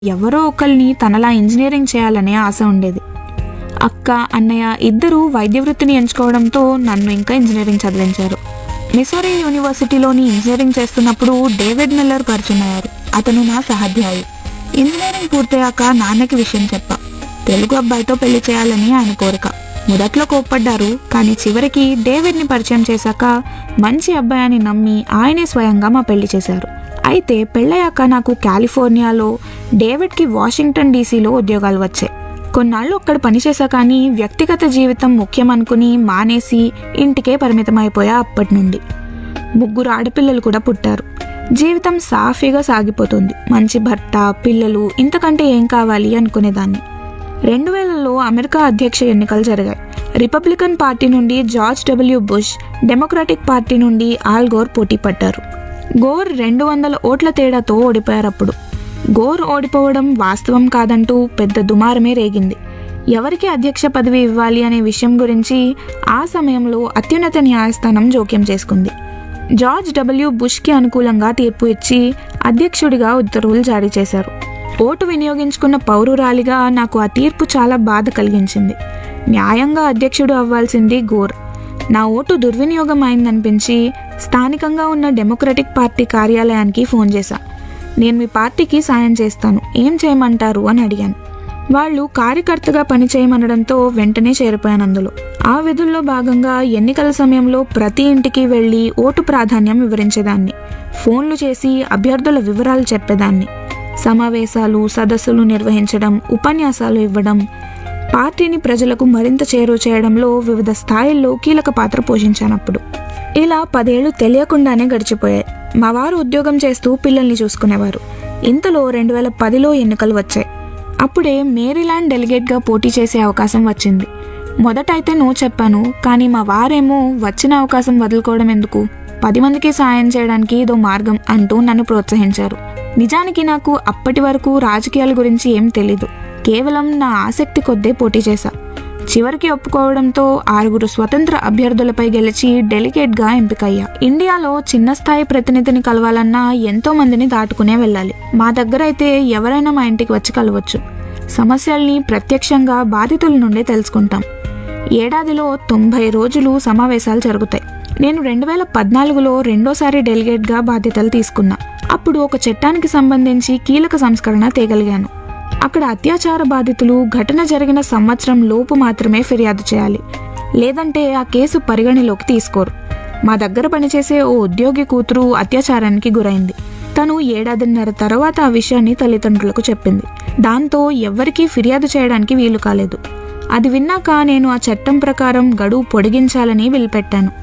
ఎవరో ఒకరిని తనలా ఇంజనీరింగ్ చేయాలనే ఆశ ఉండేది అక్క అన్నయ్య ఇద్దరూ వైద్య వృత్తిని ఎంచుకోవడంతో నన్ను ఇంకా ఇంజనీరింగ్ చదివించారు మిసోరీ యూనివర్సిటీలోని ఇంజనీరింగ్ చేస్తున్నప్పుడు డేవిడ్ మిల్లర్ పరిచయం అయ్యారు అతను నా సహాధ్యాయి ఇంజనీరింగ్ పూర్తయ్యాక నాన్నకి విషయం చెప్పా తెలుగు అబ్బాయితో పెళ్లి చేయాలని ఆయన కోరిక మొదట్లో కోప్పడ్డారు కానీ చివరికి డేవిడ్ని పరిచయం చేశాక మంచి అబ్బాయి అని నమ్మి ఆయనే స్వయంగా మా పెళ్లి చేశారు అయితే పెళ్ళయ్యాక నాకు కాలిఫోర్నియాలో డేవిడ్కి వాషింగ్టన్ డీసీలో ఉద్యోగాలు వచ్చాయి కొన్నాళ్ళు అక్కడ పనిచేశా కానీ వ్యక్తిగత జీవితం ముఖ్యమనుకుని మానేసి ఇంటికే పరిమితం అయిపోయా అప్పటి నుండి ముగ్గురు ఆడపిల్లలు కూడా పుట్టారు జీవితం సాఫీగా సాగిపోతుంది మంచి భర్త పిల్లలు ఇంతకంటే ఏం కావాలి అనుకునేదాన్ని రెండు వేలలో అమెరికా అధ్యక్ష ఎన్నికలు జరిగాయి రిపబ్లికన్ పార్టీ నుండి George W Bush Democratic party నుండి ఆల్ గోర్ పోటీ పడ్డారు గోర్ రెండు వందల ఓట్ల తేడాతో ఓడిపోయారు అప్పుడు గోర్ ఓడిపోవడం వాస్తవం కాదంటూ పెద్ద దుమారమే రేగింది ఎవరికి అధ్యక్ష పదవి ఇవ్వాలి అనే విషయం గురించి ఆ సమయంలో అత్యున్నత న్యాయస్థానం జోక్యం చేసుకుంది జార్జ్ డబ్ల్యూ బుష్కి అనుకూలంగా తీర్పు ఇచ్చి అధ్యక్షుడిగా ఉత్తర్వులు జారీ చేశారు ఓటు వినియోగించుకున్న పౌరురాలిగా నాకు ఆ తీర్పు చాలా బాధ కలిగించింది న్యాయంగా అధ్యక్షుడు అవ్వాల్సింది గోర్ నా ఓటు దుర్వినియోగం అయిందనిపించి స్థానికంగా ఉన్న డెమోక్రటిక్ పార్టీ కార్యాలయానికి ఫోన్ చేశా నేను మీ పార్టీకి సాయం చేస్తాను ఏం చేయమంటారు అని అడిగాను వాళ్ళు కార్యకర్తగా పనిచేయమనడంతో వెంటనే చేరిపోయాను అందులో ఆ విధుల్లో భాగంగా ఎన్నికల సమయంలో ప్రతి ఇంటికి వెళ్ళి ఓటు ప్రాధాన్యం వివరించేదాన్ని ఫోన్లు చేసి అభ్యర్థుల వివరాలు చెప్పేదాన్ని సమావేశాలు సదస్సులు నిర్వహించడం ఉపన్యాసాలు ఇవ్వడం పార్టీని ప్రజలకు మరింత చేరువ చేయడంలో వివిధ స్థాయిల్లో కీలక పాత్ర పోషించానప్పుడు ఇలా పదేళ్లు తెలియకుండానే గడిచిపోయాయి మా వారు ఉద్యోగం చేస్తూ పిల్లల్ని చూసుకునేవారు ఇంతలో రెండు వేల పదిలో ఎన్నికలు వచ్చాయి అప్పుడే మేరీల్యాండ్ డెలిగేట్గా పోటీ చేసే అవకాశం వచ్చింది మొదట అయితే నో చెప్పాను కానీ మా వారేమో వచ్చిన అవకాశం వదులుకోవడం ఎందుకు పది మందికి సాయం చేయడానికి ఇదో మార్గం అంటూ నన్ను ప్రోత్సహించారు నిజానికి నాకు అప్పటి వరకు రాజకీయాల గురించి ఏం తెలీదు కేవలం నా ఆసక్తి కొద్దే పోటీ చేశా చివరికి ఒప్పుకోవడంతో ఆరుగురు స్వతంత్ర అభ్యర్థులపై గెలిచి డెలిగేట్గా ఎంపికయ్యా ఇండియాలో చిన్న స్థాయి ప్రతినిధిని కలవాలన్నా ఎంతో మందిని దాటుకునే వెళ్ళాలి మా దగ్గర అయితే ఎవరైనా మా ఇంటికి వచ్చి కలవచ్చు సమస్యల్ని ప్రత్యక్షంగా బాధితుల నుండే తెలుసుకుంటాం ఏడాదిలో తొంభై రోజులు సమావేశాలు జరుగుతాయి నేను రెండు వేల పద్నాలుగులో రెండోసారి డెలిగేట్గా బాధ్యతలు తీసుకున్నా అప్పుడు ఒక చట్టానికి సంబంధించి కీలక సంస్కరణ తేగలిగాను అక్కడ అత్యాచార బాధితులు ఘటన జరిగిన సంవత్సరం లోపు మాత్రమే ఫిర్యాదు చేయాలి లేదంటే ఆ కేసు పరిగణలోకి తీసుకోరు మా దగ్గర పనిచేసే ఓ ఉద్యోగి కూతురు అత్యాచారానికి గురైంది తను ఏడాదిన్నర తర్వాత ఆ విషయాన్ని తల్లిదండ్రులకు చెప్పింది దాంతో ఎవ్వరికీ ఫిర్యాదు చేయడానికి వీలు కాలేదు అది విన్నాక నేను ఆ చట్టం ప్రకారం గడువు పొడిగించాలని బిల్ పెట్టాను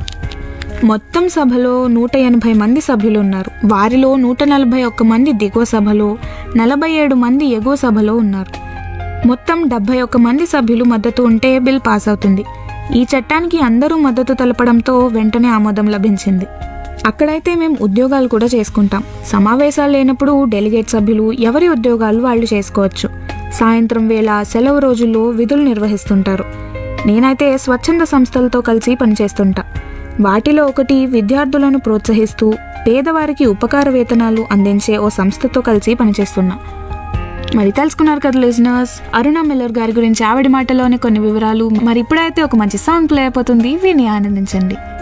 మొత్తం సభలో నూట ఎనభై మంది సభ్యులు ఉన్నారు వారిలో నూట నలభై ఒక్క మంది దిగువ సభలో నలభై ఏడు మంది ఎగువ సభలో ఉన్నారు మొత్తం డెబ్బై ఒక్క మంది సభ్యులు మద్దతు ఉంటే బిల్ పాస్ అవుతుంది ఈ చట్టానికి అందరూ మద్దతు తెలపడంతో వెంటనే ఆమోదం లభించింది అక్కడైతే మేము ఉద్యోగాలు కూడా చేసుకుంటాం సమావేశాలు లేనప్పుడు డెలిగేట్ సభ్యులు ఎవరి ఉద్యోగాలు వాళ్ళు చేసుకోవచ్చు సాయంత్రం వేళ సెలవు రోజుల్లో విధులు నిర్వహిస్తుంటారు నేనైతే స్వచ్ఛంద సంస్థలతో కలిసి పనిచేస్తుంటా వాటిలో ఒకటి విద్యార్థులను ప్రోత్సహిస్తూ పేదవారికి ఉపకార వేతనాలు అందించే ఓ సంస్థతో కలిసి పనిచేస్తున్నా మరి తెలుసుకున్నారు కదా లిజనర్స్ అరుణ మిల్లర్ గారి గురించి ఆవిడ మాటలోని కొన్ని వివరాలు మరి ఇప్పుడైతే ఒక మంచి సాంగ్ ప్లే అయిపోతుంది విని ఆనందించండి